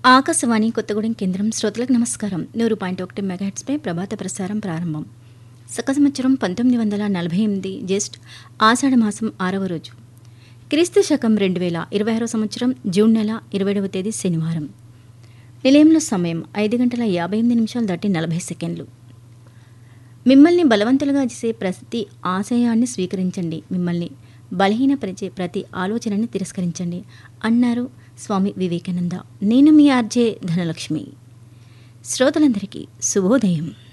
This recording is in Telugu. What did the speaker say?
ఆకాశవాణి కొత్తగూడెం కేంద్రం శ్రోతలకు నమస్కారం నూరు పాయింట్ ఒకటి మెగాహెట్స్పై ప్రభాత ప్రసారం ప్రారంభం సక సంవత్సరం పంతొమ్మిది వందల నలభై ఎనిమిది జస్ట్ ఆషాఢ మాసం ఆరవ రోజు క్రీస్తు శకం రెండు వేల ఇరవై ఆరో సంవత్సరం జూన్ నెల ఇరవైడవ తేదీ శనివారం నిలయంలో సమయం ఐదు గంటల యాభై ఎనిమిది నిమిషాలు దాటి నలభై సెకండ్లు మిమ్మల్ని బలవంతులుగా చేసే ప్రతి ఆశయాన్ని స్వీకరించండి మిమ్మల్ని బలహీనపరిచే ప్రతి ఆలోచనని తిరస్కరించండి అన్నారు స్వామి వివేకానంద నేను మీ ఆర్జే ధనలక్ష్మి శ్రోతలందరికీ శుభోదయం